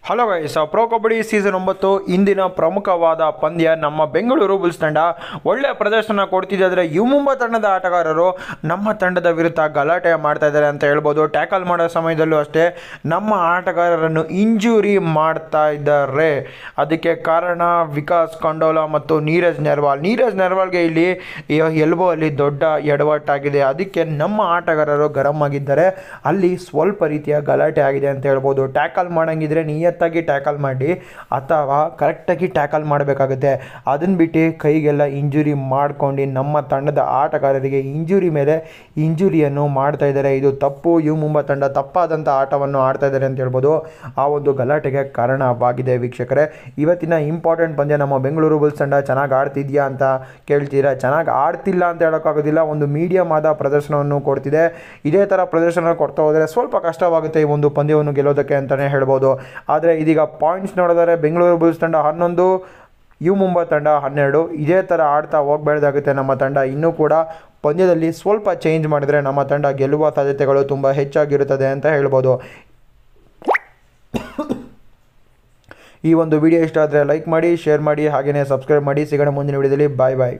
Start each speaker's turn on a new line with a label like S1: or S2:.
S1: hello guys pro kabaddi season ಒಂಬತ್ತು ಇಂದಿನ ಪ್ರಮುಖವಾದ ಪಂದ್ಯ ನಮ್ಮ ಬೆಂಗಳೂರು ಬುಲ್ಸ್ ತಂಡ ಒಳ್ಳೆಯ ಪ್ರದರ್ಶನ ಕೊಡ್ತಿದ್ದಾದ್ರೆ ಯು ಮುಂಬಾ ತಂಡದ ಆಟಗಾರರು ನಮ್ಮ ತಂಡದ ವಿರುದ್ಧ ಗಲಾಟೆ ಮಾಡ್ತಾ ಇದ್ದಾರೆ ಅಂತ ಹೇಳ್ಬೋದು ಟ್ಯಾಕಲ್ ಮಾಡೋ ಸಮಯದಲ್ಲೂ ಅಷ್ಟೇ ನಮ್ಮ ಆಟಗಾರರನ್ನು ಇಂಜುರಿ ಮಾಡ್ತಾ ಇದ್ದಾರೆ ಅದಕ್ಕೆ ಕಾರಣ ವಿಕಾಸ್ ಕಂಡೋಲಾ ಮತ್ತು ನೀರಜ್ ನೆರ್ವಾಲ್ ನೀರಜ್ ನೆರ್ವಾಲ್ಗೆ ಇಲ್ಲಿ ಎಲ್ಬೋ ಅಲ್ಲಿ ದೊಡ್ಡ ಎಡವಟ್ಟಾಗಿದೆ ಅದಕ್ಕೆ ನಮ್ಮ ಆಟಗಾರರು ಗರಂ ಆಗಿದ್ದಾರೆ ಅಲ್ಲಿ ಸ್ವಲ್ಪ ರೀತಿಯ ಗಲಾಟೆ ಆಗಿದೆ ಅಂತ ಹೇಳ್ಬೋದು ಟ್ಯಾಕಲ್ ಮಾಡಂಗಿದ್ರೆ ನಿಯತ್ತಾಗಿ ಟ್ಯಾಕಲ್ ಮಾಡಿ ಅಥವಾ ಕರೆಕ್ಟಾಗಿ ಟ್ಯಾಕಲ್ ಮಾಡಬೇಕಾಗುತ್ತೆ ಅದನ್ನು ಬಿಟ್ಟು ಕೈಗೆಲ್ಲ ಇಂಜುರಿ ಮಾಡ್ಕೊಂಡು ನಮ್ಮ ತಂಡದ ಆಟಗಾರರಿಗೆ ಇಂಜುರಿ ಮೇಲೆ ಇಂಜುರಿಯನ್ನು ಮಾಡ್ತಾ ಇದ್ದಾರೆ ಇದು ತಪ್ಪು ಯು ಮುಂಬಾ ತಂಡ ತಪ್ಪಾದಂಥ ಆಟವನ್ನು ಆಡ್ತಾ ಇದ್ದಾರೆ ಅಂತ ಹೇಳ್ಬೋದು ಆ ಒಂದು ಗಲಾಟೆಗೆ ಕಾರಣವಾಗಿದೆ ವೀಕ್ಷಕರೇ ಇವತ್ತಿನ ಇಂಪಾರ್ಟೆಂಟ್ ಪಂದ್ಯ ನಮ್ಮ ಬೆಂಗಳೂರು ಬುಲ್ಸ್ ತಂಡ ಚೆನ್ನಾಗಿ ಆಡ್ತಿದ್ಯಾ ಅಂತ ಕೇಳ್ತೀರಾ ಚೆನ್ನಾಗಿ ಆಡ್ತಿಲ್ಲ ಅಂತ ಹೇಳೋಕ್ಕಾಗೋದಿಲ್ಲ ಒಂದು ಮೀಡಿಯಮ್ ಆದ ಪ್ರದರ್ಶನವನ್ನು ಕೊಡ್ತಿದೆ ಇದೇ ಥರ ಪ್ರದರ್ಶನ ಕೊಡ್ತಾ ಹೋದರೆ ಸ್ವಲ್ಪ ಕಷ್ಟವಾಗುತ್ತೆ ಈ ಒಂದು ಪಂದ್ಯವನ್ನು ಗೆಲ್ಲೋದಕ್ಕೆ ಅಂತಲೇ ಹೇಳ್ಬೋದು ಆದರೆ ಇದೀಗ ಪಾಯಿಂಟ್ಸ್ ನೋಡಿದರೆ ಬೆಂಗಳೂರು ಬುಲ್ಸ್ ತಂಡ ಹನ್ನೊಂದು ಯು ಮುಂಬಾ ತಂಡ ಹನ್ನೆರಡು ಇದೇ ಥರ ಆಡ್ತಾ ಹೋಗಬೇಡ್ದಾಗುತ್ತೆ ನಮ್ಮ ತಂಡ ಇನ್ನೂ ಕೂಡ ಪಂದ್ಯದಲ್ಲಿ ಸ್ವಲ್ಪ ಚೇಂಜ್ ಮಾಡಿದರೆ ನಮ್ಮ ತಂಡ ಗೆಲ್ಲುವ ಸಾಧ್ಯತೆಗಳು ತುಂಬ ಹೆಚ್ಚಾಗಿರುತ್ತದೆ ಅಂತ ಹೇಳ್ಬೋದು ಈ ಒಂದು ವಿಡಿಯೋ ಇಷ್ಟ ಆದರೆ ಲೈಕ್ ಮಾಡಿ ಶೇರ್ ಮಾಡಿ ಹಾಗೆಯೇ ಸಬ್ಸ್ಕ್ರೈಬ್ ಮಾಡಿ ಸಿಗೋಣ ಮುಂದಿನ ವಿಡಿಯೋದಲ್ಲಿ ಬಾಯ್ ಬಾಯ್